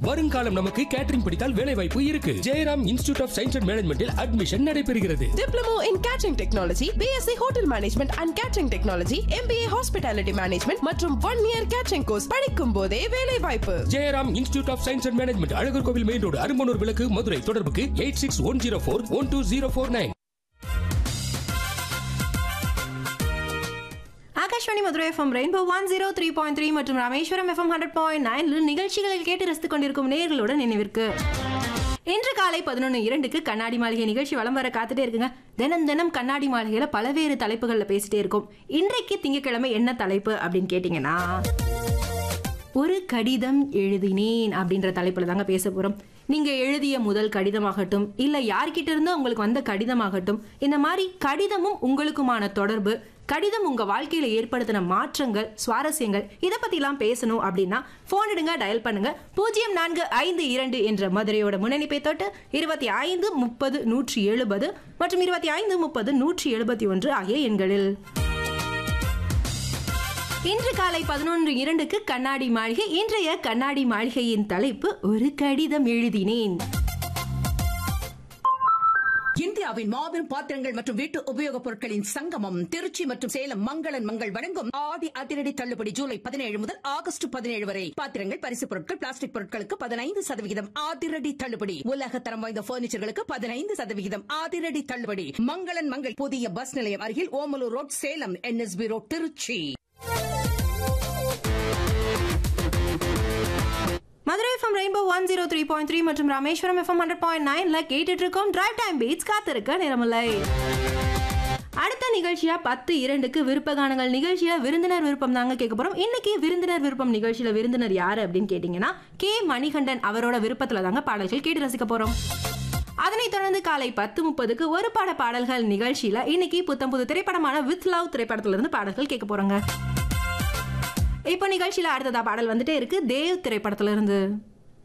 வருங்காலம் நமக்கு கேட்டரிங் படித்தால் வேலை வாய்ப்பு இருக்கு Jayaram institute of science and மேனேஜ்மெண்டில் அட்மிஷன் நடைபெறுகிறது Diploma in Catering Technology, BSc Hotel Management and Catering Technology, MBA Hospitality Management மற்றும் ஒன் இயர் கேட்டரிங் கோர்ஸ் படிக்கும் போதே வேலை வாய்ப்பு Jayaram institute of science and management Alagar Kovil main road Arumbanur விளக்கு மதுரை தொடர்புக்கு eight six one zero four one two zero four nine Akashvani Madurai FM rainbow one zero three point three மற்றும் Rameswaram FM hundred point நைன்ல நிகழ்ச்சிகளில் கேட்டு ரசித்துக் கொண்டிருக்கும் நேர்களுடன் நினைவிற்கு இன்று காலை பதினொன்று இரண்டுக்கு கண்ணாடி மாளிகை நிகழ்ச்சி வலம் வர காத்துட்டே இருக்குங்க தினம் தினம் கண்ணாடி மாளிகையில பல்வேறு தலைப்புகளில் பேசிட்டே இருக்கும் இன்றைக்கு திங்கட்கிழமை என்ன தலைப்பு அப்படின்னு கேட்டிங்கன்னா ஒரு கடிதம் எழுதினேன் அப்படின்ற தலைப்புல தாங்க பேச போறோம் நீங்க எழுதிய முதல் கடிதமாகட்டும் இல்ல யார்கிட்ட இருந்து உங்களுக்கு வந்த கடிதமாகட்டும் இந்த மாதிரி கடிதமும் உங்களுக்குமான தொடர்பு கடிதம் உங்க வாழ்க்கையில ஏற்படுத்தின மாற்றங்கள் சுவாரஸ்யங்கள் இதை பத்திலாம் பேசணும் அப்படின்னா போன் எடுங்க டயல் பண்ணுங்க பூஜ்ஜியம் நான்கு ஐந்து இரண்டு என்ற மதுரையோட முன்னணிப்பை தொட்டு இருபத்தி ஐந்து முப்பது நூற்றி எழுபது மற்றும் இருபத்தி ஐந்து முப்பது நூற்றி எழுபத்தி ஒன்று ஆகிய எண்களில் இன்று காலை பதினொன்று இரண்டுக்கு கண்ணாடி மாளிகை இன்றைய கண்ணாடி மாளிகையின் தலைப்பு ஒரு கடிதம் எழுதினேன் இந்தியாவின் மாபெரும் பாத்திரங்கள் மற்றும் வீட்டு உபயோகப் பொருட்களின் சங்கமம் திருச்சி மற்றும் சேலம் மங்களன் மங்கள் வழங்கும் ஆடி அதிரடி தள்ளுபடி ஜூலை பதினேழு முதல் ஆகஸ்ட் பதினேழு வரை பாத்திரங்கள் பரிசுப் பொருட்கள் பிளாஸ்டிக் பொருட்களுக்கு பதினைந்து சதவிகிதம் அதிரடி தள்ளுபடி உலக தரம் வாய்ந்த பர்னிச்சர்களுக்கு பதினைந்து சதவிகிதம் அதிரடி தள்ளுபடி மங்களன் மங்கள் புதிய பஸ் நிலையம் அருகில் Omalur road Salem NSP road Tiruchi Madurai FM rainbow one zero three point three மற்றும் ராமேஸ்வரம் எஃப்எம் ஹண்ட்ரட் பாயிண்ட் நைன்ல கேட்டுட்டு இருக்கோம் டிரைவ் டைம் பீட்ஸ் காத்திருக்க நிறமில்லை அடுத்த நிகழ்ச்சியா பத்து இரண்டுக்கு விருப்ப கானங்கள் நிகழ்ச்சியில விருந்தினர் விருப்பம் தாங்க கேட்க போறோம் இன்னைக்கு விருந்தினர் விருப்பம் நிகழ்ச்சியில விருந்தினர் யாரு அப்படின்னு கேட்டீங்கன்னா கே மணிகண்டன் அவரோட விருப்பத்துல தாங்க பாடல்கள் கேட்டு ரசிக்க போறோம் அதனைத் தொடர்ந்து காலை பத்து முப்பதுக்கு ஒரு பாட பாடல்கள் நிகழ்ச்சியில இன்னைக்கு புத்தம் புது திரைப்படமான வித் லவ் திரைப்படத்துல இருந்து பாடல்கள் கேட்க போறோங்க இப்போ நிகழ்ச்சியில அடுத்ததா பாடல் வந்துட்டே இருக்கு தேவ் திரைப்படத்துல இருந்து